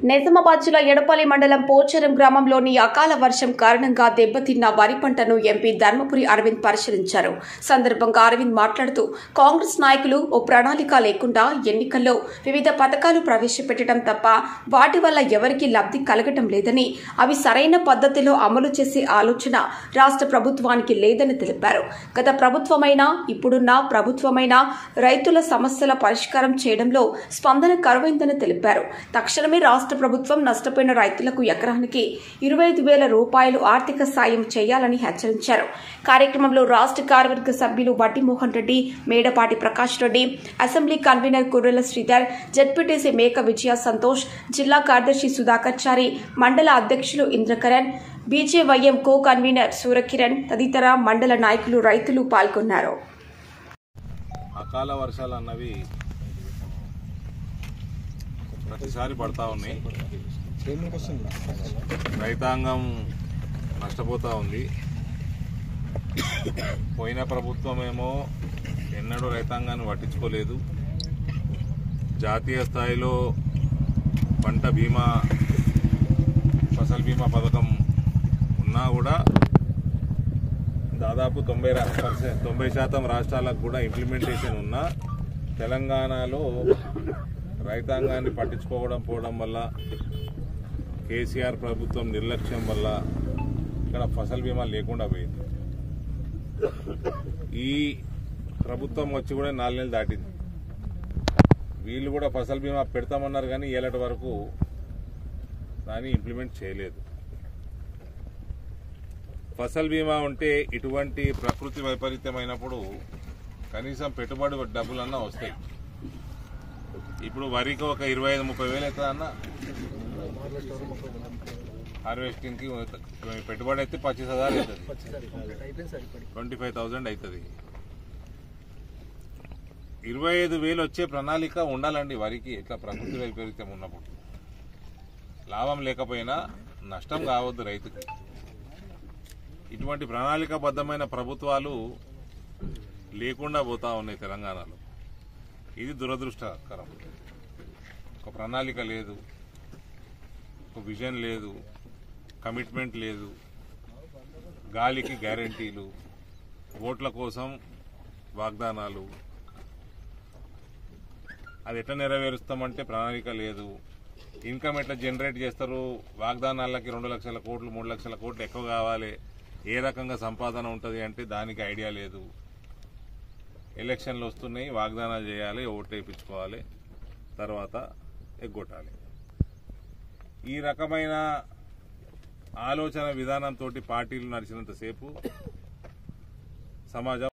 నిజామాబాద్ జిల్లా ఎడపల్లి మండలం పోచారం గ్రామంలోని అకాల వర్షం కారణంగా దెబ్బతిన్న వరి పంటను ఎంపీ ధర్మపురి అరవింద్ పరిశీలించారు సందర్భంగా అరవింద్ మాట్లాడుతూ కాంగ్రెస్ నాయకులు ఓ ప్రణాళిక లేకుండా ఎన్నికల్లో వివిధ పథకాలు ప్రవేశపెట్టడం తప్ప వాటి వల్ల ఎవరికీ లబ్ధి కలగటం లేదని అవి సరైన పద్ధతిలో అమలు చేసే ఆలోచన రాష్ట్ర ప్రభుత్వానికి లేదని తెలిపారు గత ప్రభుత్వమైనా ఇప్పుడున్న ప్రభుత్వమైనా రైతుల సమస్యల పరిష్కారం చేయడంలో స్పందన కరువైందని తెలిపారు తక్షణమే రాష్ట్ర ప్రభుత్వం నష్టపోయిన రైతులకు ఎకరానికి ఇరవై ఐదు వేల రూపాయలు ఆర్థిక సాయం చేయాలని హెచ్చరించారు కార్యక్రమంలో రాష్ట్ర కార్యవర్గ సభ్యులు Vaddi Mohan Reddy Medapati Prakash Reddy assembly convener Kurrela Sridhar ZPTC Meka Vijaya Santosh జిల్లా కార్యదర్శి సుధాకర్ చారి మండల అధ్యక్షులు Indrakaran BJYM co convener Suryakiran తదితర మండల నాయకులు రైతులు పాల్గొన్నారు అకాల వర్షాలు అన్నవి ప్రతిసారి పడతా ఉన్నాయి రైతాంగం నష్టపోతా ఉంది పోయిన ప్రభుత్వం ఏమో ఎన్నడూ రైతాంగాన్ని పట్టించుకోలేదు జాతీయ స్థాయిలో పంట బీమా ఫసల్ బీమా పథకం ఉన్నా కూడా దాదాపు తొంభై రా- పర్సెంట్ తొంభై శాతం రాష్ట్రాలకు కూడా ఇంప్లిమెంటేషన్ ఉన్నా తెలంగాణలో రైతాంగాన్ని పట్టించుకోవడం పోవడం వల్ల కేసీఆర్ ప్రభుత్వం నిర్లక్ష్యం వల్ల ఇక్కడ ఫసల్ బీమా లేకుండా పోయింది ఈ ప్రభుత్వం వచ్చి కూడా నాలుగు నెలలు దాటింది వీళ్ళు కూడా ఫసల్ బీమా పెడతామన్నారు కానీ ఏలటి వరకు దాన్ని ఇంప్లిమెంట్ చేయలేదు ఫసల్ బీమా ఉంటే ఇటువంటి ప్రకృతి వైపరీత్యమైనప్పుడు కనీసం పెట్టుబడి డబ్బులన్నా వస్తాయి ఇప్పుడు వరికి ఒక ఇరవై ఐదు ముప్పై వేలు అవుతుంది అన్న హార్వెస్టింగ్ కి పెట్టుబడి అయితే పచ్చిస్ హజార్ అవుతుంది ట్వంటీ ఫైవ్ థౌజండ్ అవుతుంది ఇరవై ఐదు వేలు వచ్చే ప్రణాళిక ఉండాలండి వరికి ఇట్లా ప్రకృతి వైపరీత్యం ఉన్నప్పుడు లాభం లేకపోయినా నష్టం కావద్దు రైతుకి ఇటువంటి ప్రణాళికాబద్ధమైన ప్రభుత్వాలు లేకుండా పోతా ఉన్నాయి తెలంగాణలో ఇది దురదృష్టకరం ఒక ప్రణాళిక లేదు ఒక విజన్ లేదు కమిట్మెంట్ లేదు గాలికి గ్యారంటీలు ఓట్ల కోసం వాగ్దానాలు అది ఎట్లా నెరవేరుస్తామంటే ప్రణాళిక లేదు ఇన్కమ్ ఎట్లా జనరేట్ చేస్తారు వాగ్దానాలకి రెండు లక్షల కోట్లు మూడు లక్షల కోట్లు ఎక్కువ కావాలి ఏ రకంగా సంపాదన ఉంటుంది అంటే దానికి ఐడియా లేదు ఎలక్షన్లు వస్తున్నాయి వాగ్దానాలు చేయాలి ఓట్లు వేయించుకోవాలి తర్వాత ఎగ్గొట్టాలి ఈ రకమైన ఆలోచన విధానంతో పార్టీలు నడిచినంతసేపు సమాజం